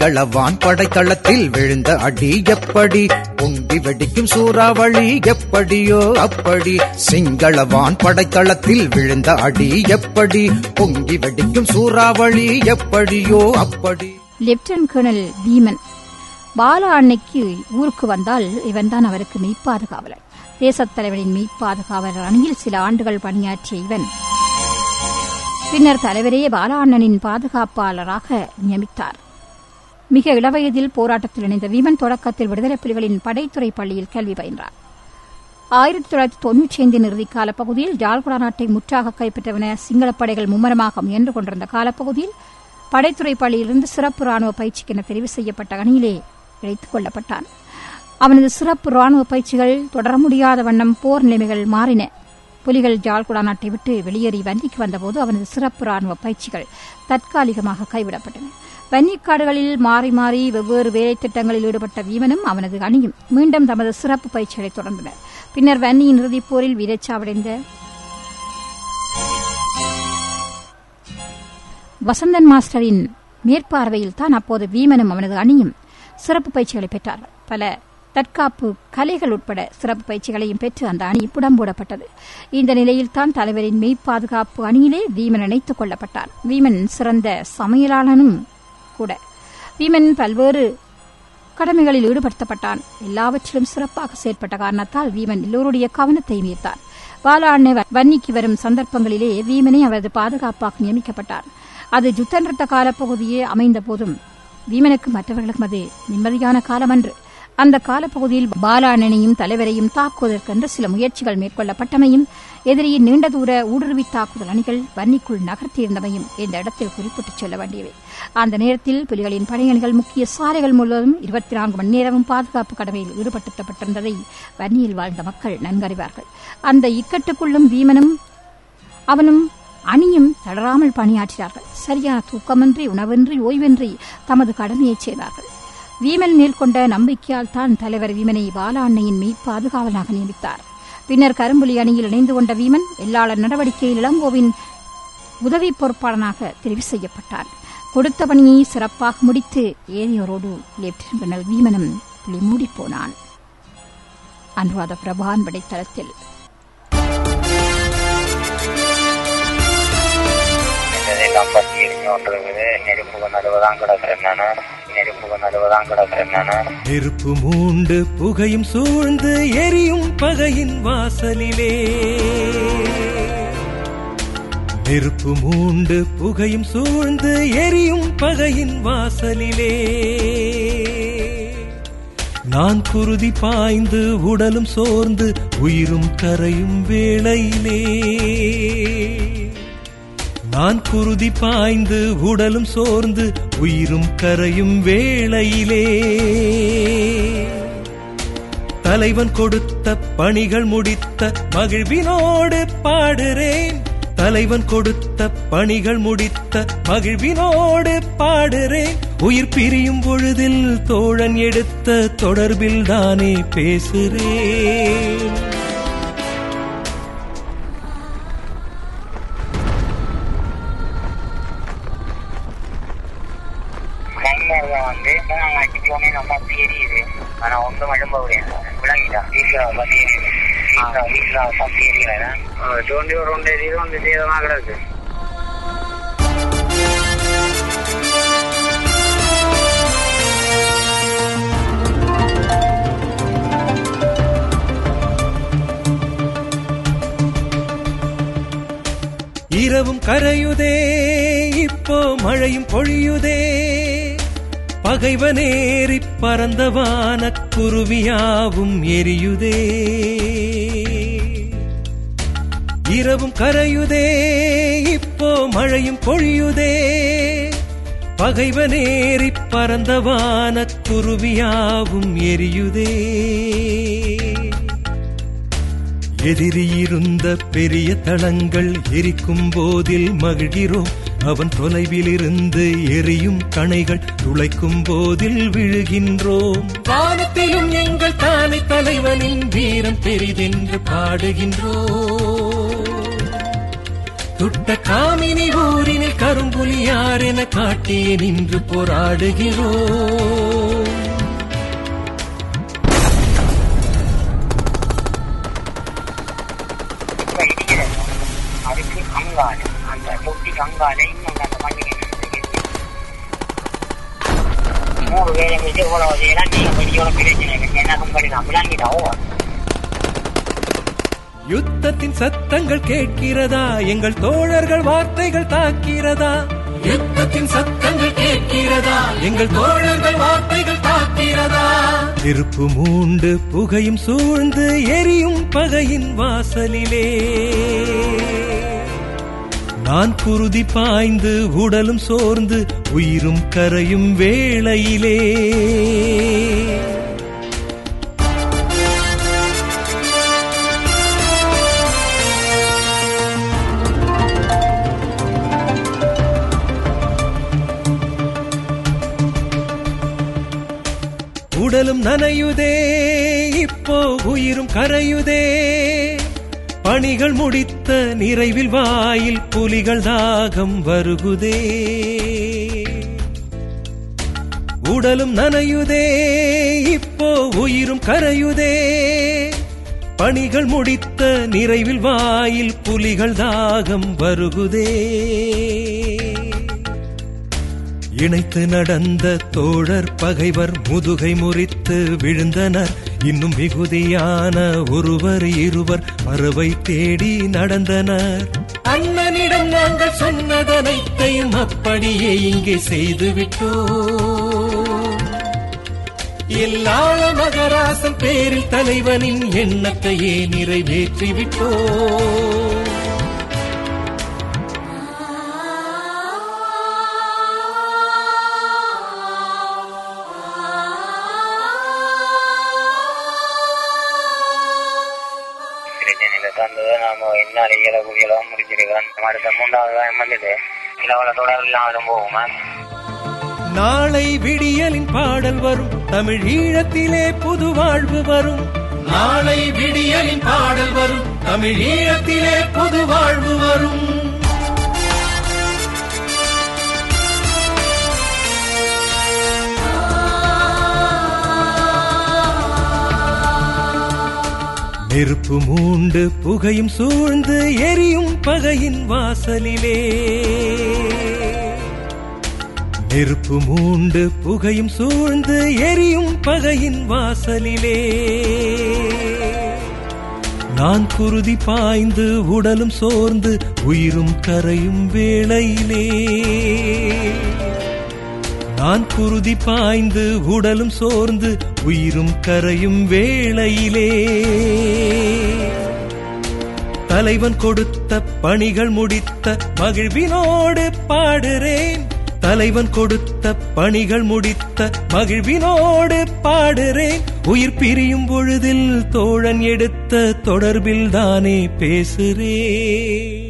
சிங்களவான் படைத்தளத்தில் விழுந்த அடி எப்படி பொங்கி வெடிக்கும் சூறாவளி எப்படியோ அப்படி சிங்களவான் படைத்தளத்தில் விழுந்த அடி எப்படி பொங்கி வெடிக்கும் சூறாவளி எப்படியோ அப்படி லெப்டினன்ட் கர்னல் பீமன் பாலா அன்னைக்கு ஊருக்கு வந்தால் இவன்தான் அவருக்கு மெய்ப்பாதுகாவலர் தேசத் தலைவரின் மெய்ப்பாதுகாவலர் அணியில் சில ஆண்டுகள் பணியாற்றிய இவன் பின்னர் தலைவரே பாலா அண்ணனின் பாதுகாப்பாளராக நியமித்தார் மிக இளவயதில் போராட்டத்தில் இணைந்த வீமன் தொடக்கத்தில் விடுதலை புலிகளின் படைத்துறை பள்ளியில் கல்வி பயின்றார் ஆயிரத்தி தொள்ளாயிரத்தி தொன்னூற்றி ஐந்தின் இறுதிக்கால பகுதியில் ஜால்குடா நாட்டை முற்றாக கைப்பற்றவென சிங்களப் படைகள் மும்முரமாக முயன்று கொண்டிருந்த காலப்பகுதியில் படைத்துறை பள்ளியிலிருந்து சிறப்பு ராணுவ பயிற்சிக்கென தெரிவு செய்யப்பட்ட அணியிலே இணைத்துக் கொள்ளப்பட்டான் அவனது சிறப்பு ராணுவ பயிற்சிகள் தொடர முடியாத வண்ணம் போர் நிலைமைகள் மாறின புலிகள் ஜால்குடா நாட்டை விட்டு வெளியேறி வன்னிக்கு வந்தபோது அவனது சிறப்பு ராணுவ பயிற்சிகள் தற்காலிகமாக கைவிடப்பட்டன வன்னிக்காடுகளில் மாறி மாறி வெவ்வேறு வேலை திட்டங்களில் ஈடுபட்ட வீமனும் அவனது அணியும் மீண்டும் தமது சிறப்பு பயிற்சிகளை தொடர்ந்தனர் பின்னர் வன்னியின் இறுதிப் போரில் வீரச்சாவடைந்த வசந்தன் மாஸ்டரின் மேற்பார்வையில் தான் அப்போது வீமனும் அவனது அணியும் சிறப்பு பயிற்சிகளை பெற்றார்கள் பல தற்காப்பு கலைகள் உட்பட சிறப்பு பயிற்சிகளையும் பெற்று அந்த அணி புடம்போடப்பட்டது இந்த நிலையில்தான் தலைவரின் மெய்ப்பாதுகாப்பு அணியிலே வீமன் இணைத்துக் கொள்ளப்பட்டான் வீமன் சிறந்த சமையலாளனும் கூட வீமன் பல்வேறு கடமைகளில் ஈடுபடுத்தப்பட்டான் எல்லாவற்றிலும் சிறப்பாக செயற்பட்ட காரணத்தால் வீமன் எல்லோருடைய கவனத்தை ஈர்த்தான் பாலா அன்னை வன்னிக்கு வரும் சந்தர்ப்பங்களிலே வீமனை அவரது பாதுகாப்பாக நியமிக்கப்பட்டார் அது யுத்த நிறுத்த காலப்பகுதியே அமைந்த போதும் வீமனுக்கு மற்றவர்களுக்கும் அது நிம்மதியான காலமன்று அந்த காலப்பகுதியில் பாலாண்ணனையும் தலைவரையும் தாக்குவதற்கென்று சில முயற்சிகள் மேற்கொள்ளப்பட்டமையும் எதிரியின் நீண்ட தூர ஊடுருவி தாக்குதல் அணிகள் வன்னிக்குள் நகர்த்தியிருந்தமையும் இந்த இடத்தில் குறிப்பிட்டுச் சொல்ல வேண்டியவை அந்த நேரத்தில் புலிகளின் படையணிகள் முக்கிய சாலைகள் முழுவதும் இருபத்தி நான்கு மணி நேரமும் பாதுகாப்பு கடமையில் ஈடுபடுத்தப்பட்டிருந்ததை வன்னியில் வாழ்ந்த மக்கள் நன்கறிவார்கள் அந்த இக்கட்டுக்குள்ளும் வீமனும் அவனும் அணியும் தளராமல் பணியாற்றினார்கள் சரியான தூக்கமின்றி உணவின்றி ஓய்வின்றி தமது கடமையை செய்தார்கள் வீமன் மேல் கொண்ட நம்பிக்கையால் தான் தலைவர் வீமனை பாலா அன்னையின் மெய் பாதுகாவலாக நியமித்தார் பின்னர் கரும்புலி அணியில் இணைந்து கொண்ட வீமன் வெள்ளாளர் நடவடிக்கையில் இளங்கோவின் உதவி பொறுப்பாளனாக தெரிவு செய்யப்பட்டார் கொடுத்த பணியை சிறப்பாக முடித்து ஏனையோரோடு லெப்டினன்ட் கர்னல் வீமனும் புலி மூடிப்போனான் அனுராத பிரபான் படைத்தளத்தில் இதெல்லாம் பத்தி எரிஞ்சு கொண்டிருக்குது நெருப்புக்கு நடுவதான் கிடக்குறேன் நானு நெருப்புக்கு நடுவதான் கிடக்குறேன் நானு நெருப்பு மூண்டு புகையும் சூழ்ந்து எரியும் பகையின் வாசலிலே நெருப்பு மூண்டு புகையும் சூழ்ந்து எரியும் பகையின் வாசலிலே நான் குருதி பாய்ந்து உடலும் சோர்ந்து உயிரும் கரையும் வேளையிலே நான் குருதி பாய்ந்து உடலும் சோர்ந்து உயிரும் கரையும் வேளையிலே தலைவன் கொடுத்த பணிகள் முடித்த மகிழ்வினோடு பாடுறேன் தலைவன் கொடுத்த பணிகள் முடித்த மகிழ்வினோடு பாடுறேன் உயிர் பிரியும் பொழுதில் தோழன் எடுத்த தொடர்பில் தானே பேசுறேன் கைமருக வந்து நாங்கள் அடிச்சோடனே நல்லா தெரியுது ஆனா ஒன்றும் எழும்ப முடியாது விளங்கிட்டா வீசுறா பத்தி எரியுது வீசுறா வீசுறா பத்தி எரியல தோண்டி ஒரு ரெண்டு எரியுது ஒன்று சேதமாக கிடக்கு இரவும் கரையுதே இப்போ மழையும் பொழியுதே பகைவனேறி பறந்தவான குருவியாவும் எரியுதே இரவும் கரையுதே இப்போ மழையும் பொழியுதே பகைவனேறி பறந்தவான குருவியாவும் எரியுதே எதிரியிருந்த பெரிய தளங்கள் எரிக்கும் போதில் மகிழ்கிறோம் அவன் தொலைவில் இருந்து எரியும் கணைகள் துளைக்கும் போதில் விழுகின்றோம் வானத்திலும் எங்கள் தானை தலைவனின் வீரம் பெரிதென்று பாடுகின்றோம் துட்ட காமினி ஊரினில் கரும்புலியார் என காட்டியே நின்று போராடுகிறோம் இப்ப இடிக்கிறது அதுக்கு கங்கால அந்த தொட்டி கங்கால இன்னும் அந்த மண்ணிக்கு மூணு வேலை மிச்சு இவ்வளவு செய்யலாம் நீங்க பெரிய பிரச்சனை இல்லை என்ன கம்பெனி தான் விளங்கிட்டாவோ யுத்தத்தின் சத்தங்கள் கேட்கிறதா எங்கள் தோழர்கள் வார்த்தைகள் தாக்கிறதா யுத்தத்தின் சத்தங்கள் கேட்கிறதா எங்கள் தோழர்கள் வார்த்தைகள் தாக்கிறதா நெருப்பு மூண்டு புகையும் சூழ்ந்து எரியும் பகையின் வாசலிலே நான் குருதி பாய்ந்து உடலும் சோர்ந்து உயிரும் கரையும் வேளையிலே உடலும் நனையுதே இப்போ உயிரும் கரையுதே பணிகள் முடித்த நிறைவில் வாயில் புலிகள் தாகம் வருகுதே உடலும் நனையுதே இப்போ உயிரும் கரையுதே பணிகள் முடித்த நிறைவில் வாயில் புலிகள் தாகம் வருகுதே இணைத்து நடந்த தோழர் பகைவர் முதுகை முறித்து விழுந்தனர் இன்னும் மிகுதியான ஒருவர் இருவர் பறவை தேடி நடந்தனர் அண்ணனிடம் நாங்கள் சொன்னதனைத்தையும் அப்படியே இங்கே செய்து விட்டோம் இல்லாத மகராசன் பேரில் தலைவனின் எண்ணத்தையே நிறைவேற்றி விட்டோம் பிரச்சனையில தந்தது நாம என்ன இயல குடியெல்லாம் முடிச்சிருக்கோம் நம்ம அடுத்த மூன்றாவது தான் வந்துட்டு இளவல தொடர்லாம் போகுமா நாளை விடியலின் பாடல் வரும் தமிழ் ஈழத்திலே புது வாழ்வு வரும் நாளை விடியலின் பாடல் வரும் தமிழ் ஈழத்திலே புது வாழ்வு வரும் நெருப்பு மூண்டு புகையும் சூழ்ந்து எரியும் பகையின் வாசலிலே நெருப்பு மூண்டு புகையும் சூழ்ந்து எரியும் பகையின் வாசலிலே நான் குருதி பாய்ந்து உடலும் சோர்ந்து உயிரும் கரையும் வேளையிலே நான் குருதி பாய்ந்து உடலும் சோர்ந்து உயிரும் கரையும் வேளையிலே தலைவன் கொடுத்த பணிகள் முடித்த மகிழ்வினோடு பாடுறேன் தலைவன் கொடுத்த பணிகள் முடித்த மகிழ்வினோடு பாடுறேன் உயிர் பிரியும் பொழுதில் தோழன் எடுத்த தொடர்பில் தானே பேசுறேன்